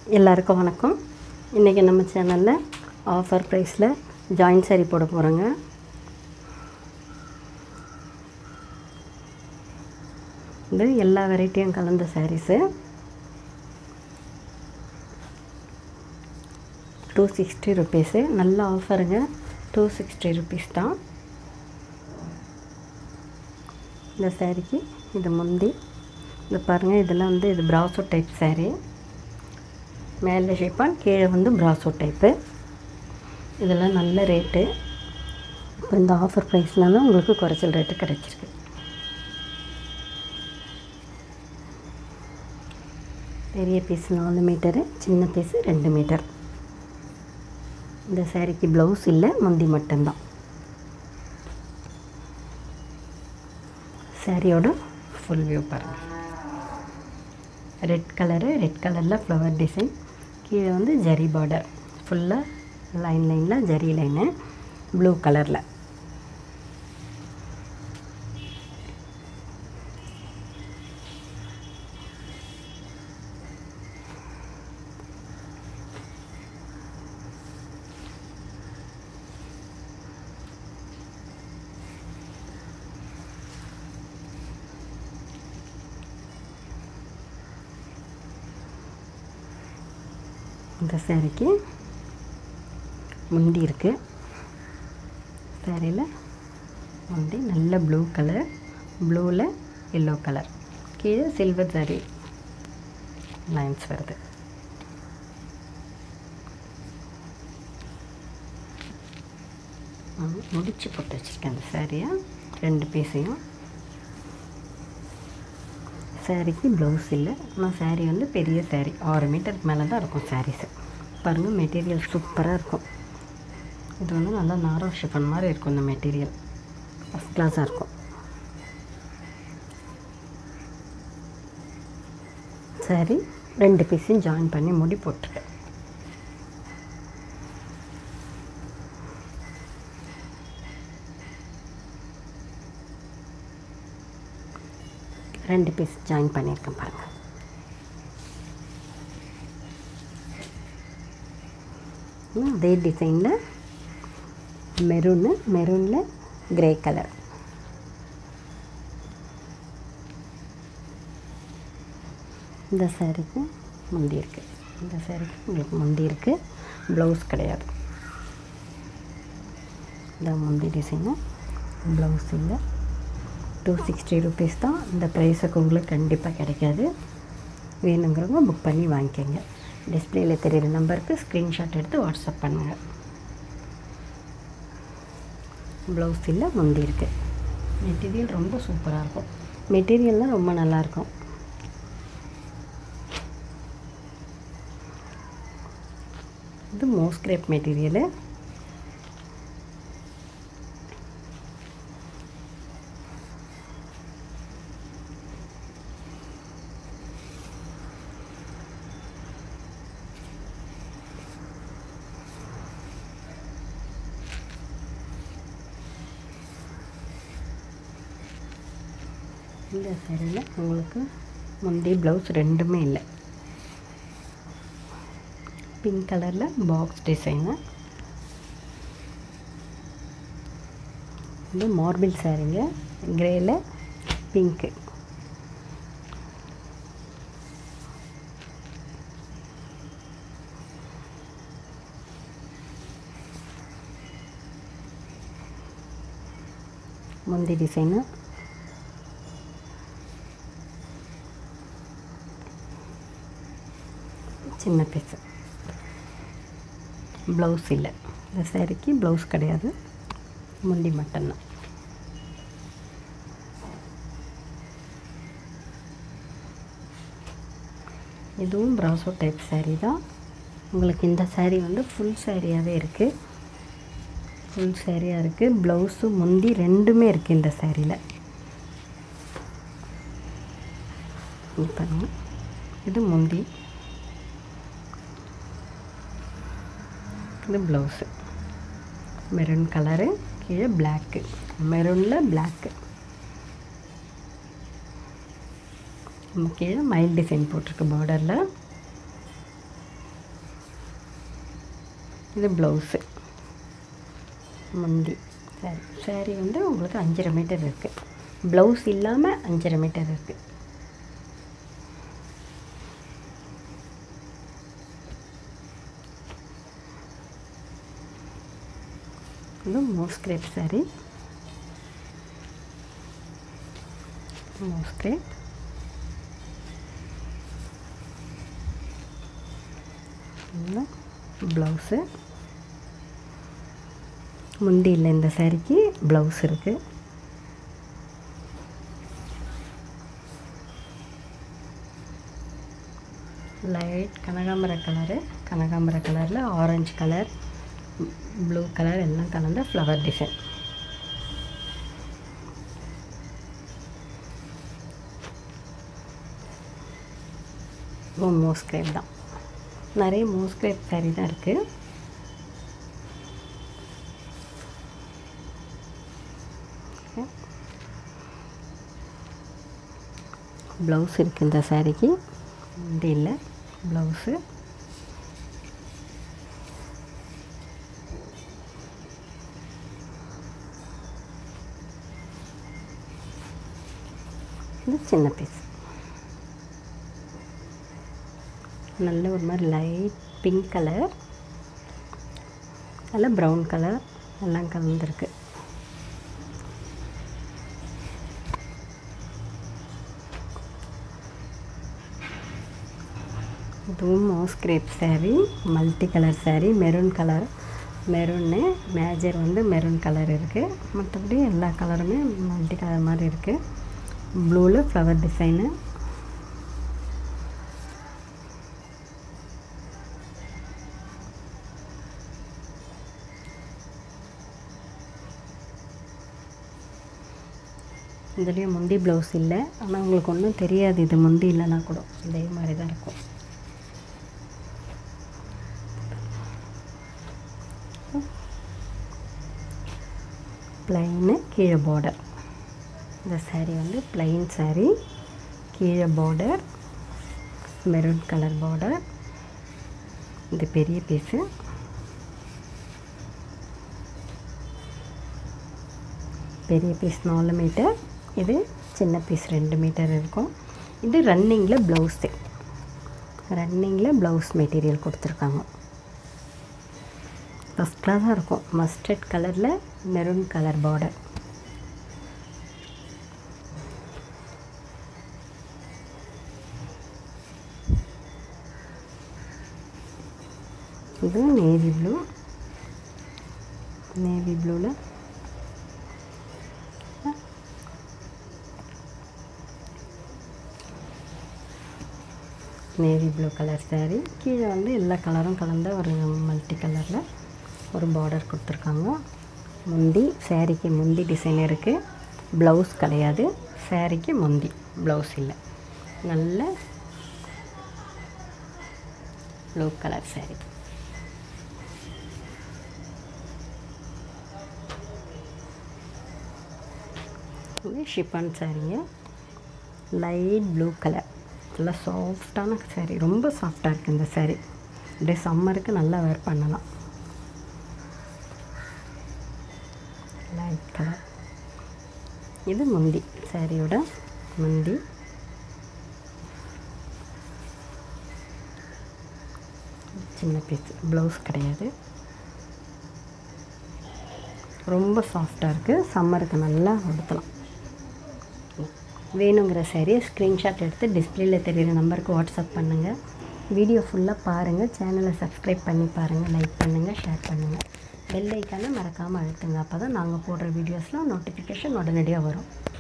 எல்லாருக்கும் வணக்கம் இன்றைக்கி நம்ம சேனலில் ஆஃபர் ப்ரைஸில் ஜாயின் saree போட போகிறோங்க இது எல்லா வெரைட்டியும் கலந்த சாரீஸு டூ சிக்ஸ்டி ருபீஸு நல்ல ஆஃபருங்க டூ சிக்ஸ்டி ருபீஸ் தான் இந்த சாரீக்கு இது முந்தி இது பாருங்கள் இதெல்லாம் வந்து இது பிராசோ டைப் saree மேலே ஷேப்பான் கீழே வந்து பிராசோ டைப்பு இதெல்லாம் நல்ல ரேட்டு இப்போ இந்த ஆஃபர் ப்ரைஸ்னால உங்களுக்கு குறைச்சல் ரேட்டு கிடச்சிருக்கு பெரிய பீஸ் நாலு மீட்டரு சின்ன பீஸு ரெண்டு மீட்டர் இந்த சாரீக்கு ப்ளவுஸ் இல்லை முந்தி மட்டும்தான் சாரியோட ஃபுல் வியூ பாருங்கள் ரெட் கலரு ரெட் கலரில் ஃப்ளவர் டிசைன் கீழே வந்து ஜரி பார்டர் ஃபுல்லாக லைன் லைனில் ஜரி லைனு ப்ளூ கலரில் இந்த சாரிக்கு முந்தி இருக்குது சாரியில் முந்தி நல்ல ப்ளூ கலர் ப்ளூவில் எல்லோ கலர் கீழே சில்வர் சாரி லைன்ஸ் வருது முடிச்சு போட்டு வச்சுருக்கேன் அந்த சாரியை ரெண்டு பீஸையும் சாரிக்கு ப்ளவுஸ் இல்லை ஆனால் சாரீ வந்து பெரிய சாரீ ஆறு மீட்டருக்கு மேலே தான் இருக்கும் சாரீஸு பாருங்கள் மெட்டீரியல் சூப்பராக இருக்கும் இது வந்து நல்லா நாரோ ஷிஃபன் மாதிரி இருக்கும் இந்த மெட்டீரியல் ஃபஸ்ட் கிளாஸாக இருக்கும் சாரி ரெண்டு பீஸையும் ஜாயின் பண்ணி முடி போட்டிருக்கேன் ரெண்டு பீஸ் ஜாயின் பண்ணியிருக்கேன் பாருங்கள் அதே டிசைனில் மெரூனு மெரூனில் கிரே கலர் இந்த சாரீக்கு முந்தி இருக்குது இந்த சாரீக்கு உங்களுக்கு முந்தி இருக்குது ப்ளவுஸ் கிடையாது இந்த முந்தி டிசைனு ப்ளவுஸ் இல்லை டூ சிக்ஸ்டி ருபீஸ் தான் இந்த ப்ரைஸுக்கு உங்களுக்கு கண்டிப்பாக கிடைக்காது வேணுங்கிறவங்க புக் பண்ணி வாங்கிக்கோங்க டிஸ்பிளேயில் தெரியிற நம்பருக்கு ஸ்க்ரீன்ஷாட் எடுத்து வாட்ஸ்அப் பண்ணுங்கள் ப்ளவுஸ் இல்லை முந்தி இருக்குது மெட்டீரியல் ரொம்ப சூப்பராக இருக்கும் மெட்டீரியல்லாம் ரொம்ப நல்லாயிருக்கும் இது மோஸ்கிரேப் மெட்டீரியலு இந்த சேரீயில் உங்களுக்கு முந்தி ப்ளவுஸ் ரெண்டுமே இல்லை பிங்க் கலரில் பாக்ஸ் டிசைனு இது மார்பிள் சாரீங்க கிரேயில் பிங்க்கு முந்தி டிசைனு சின்ன பீஸு ப்ளவுஸ் இல்லை இந்த சேரீக்கு ப்ளவுஸ் கிடையாது முண்டி மட்டும்தான் இதுவும் ப்ராசோ டைப் saree தான் உங்களுக்கு இந்த saree வந்து ஃபுல் சாரியாகவே இருக்குது ஃபுல் சாரியாக இருக்குது ப்ளவுஸு முந்தி ரெண்டுமே இருக்குது இந்த சாரியில் பாருங்கள் இது முந்தி இது ப்ளவுஸு மெரூன் கலரு கீழே பிளாக்கு மெரூனில் பிளாக்கு நம்ம கீழே மைல் டிசைன் போட்டிருக்கு பார்டரில் இது ப்ளவுஸு முந்தி சாரி சாரி வந்து உங்களுக்கு அஞ்சரை மீட்டர் இருக்குது ப்ளவுஸ் இல்லாமல் அஞ்சரை மீட்டர் இருக்குது இது மோஸ்கிரேப் சாரி மோஸ்கிரேப் ப்ளவுஸு முந்தி இல்லை இந்த சாரிக்கு ப்ளவுஸ் இருக்குது லைட் கனகாம்பர கலரு கனகாம்பர கலரில் ஆரஞ்சு கலர் ப்ளூ கலர் எல்லாம் கலந்த ஃப்ளவர் டிசைன் மோஸ்கிரேப் தான் நிறைய மோஸ்கிரேப் சாரி தான் இருக்குது ப்ளவுஸ் இருக்குது இந்த சாரிக்கு இது இல்லை ப்ளவுஸு இது சின்ன பீஸ் நல்ல ஒரு மாதிரி லைட் பிங்க் கலர் நல்ல ப்ரௌன் கலர் எல்லாம் கலந்துருக்கு இதுவும் moss crepe saree multi colour saree maroon colour மெரூன்னு மேஜர் வந்து மெரூன் கலர் இருக்குது மற்றபடி எல்லா கலருமே மல்டி கலர் மாதிரி இருக்குது ப்ளூவில் ஃப்ளவர் டிசைனு இதுலேயும் முந்தி ப்ளவுஸ் இல்லை ஆனால் உங்களுக்கு ஒன்றும் தெரியாது இது முந்தி இல்லைன்னா கூட இதே மாதிரி தான் இருக்கும் ப்ளைனு கீழே பார்டர் இந்த saree வந்து plain saree கீழே பார்டர் மெரூன் கலர் பார்டர் இது பெரிய பீஸு பெரிய பீஸ் நாலு மீட்டர் இது சின்ன பீஸ் ரெண்டு மீட்டர் இருக்கும் இது ரன்னிங்கில் ப்ளவுஸு ரன்னிங்கில் ப்ளவுஸ் மெட்டீரியல் கொடுத்துருக்காங்க ஃபஸ்ட் கிளாஸாக இருக்கும் மஸ்டர்ட் கலரில் மெரூன் கலர் பார்டர் இது நேவி ப்ளூ நேவி ப்ளூவில் நேவி ப்ளூ கலர் saree கீழே வந்து எல்லா கலரும் கலந்த ஒரு மல்டி கலரில் ஒரு பார்டர் கொடுத்துருக்காங்க முந்தி சாரீக்கு முந்தி டிசைன் இருக்குது ப்ளவுஸ் கிடையாது சாரீக்கு முந்தி ப்ளவுஸ் இல்லை நல்ல ப்ளூ கலர் saree இது ஷிப்பான் சாரீங்க லைட் ப்ளூ கலர் நல்லா சாஃப்டான saree ரொம்ப சாஃப்டாக இருக்குது இந்த saree அப்படியே சம்மருக்கு நல்லா வேர் பண்ணலாம் லைட் கலர் இது முந்தி சாரியோட முந்தி சின்ன பீஸ் ப்ளவுஸ் கிடையாது ரொம்ப சாஃப்டாக இருக்குது சம்மருக்கு நல்லா உடுத்தலாம் வேணுங்கிற சாரியை ஸ்க்ரீன்ஷாட் எடுத்து டிஸ்பிளேயில் தெரியிற நம்பருக்கு வாட்ஸ்அப் பண்ணுங்கள் வீடியோ ஃபுல்லாக பாருங்கள் சேனலை சப்ஸ்கிரைப் பண்ணி பாருங்கள் லைக் பண்ணுங்கள் ஷேர் பண்ணுங்கள் பெல் ஐக்கானை மறக்காமல் அழுத்துங்க அப்போ தான் நாங்கள் போடுற வீடியோஸ்லாம் நோட்டிஃபிகேஷன் உடனடியாக வரும்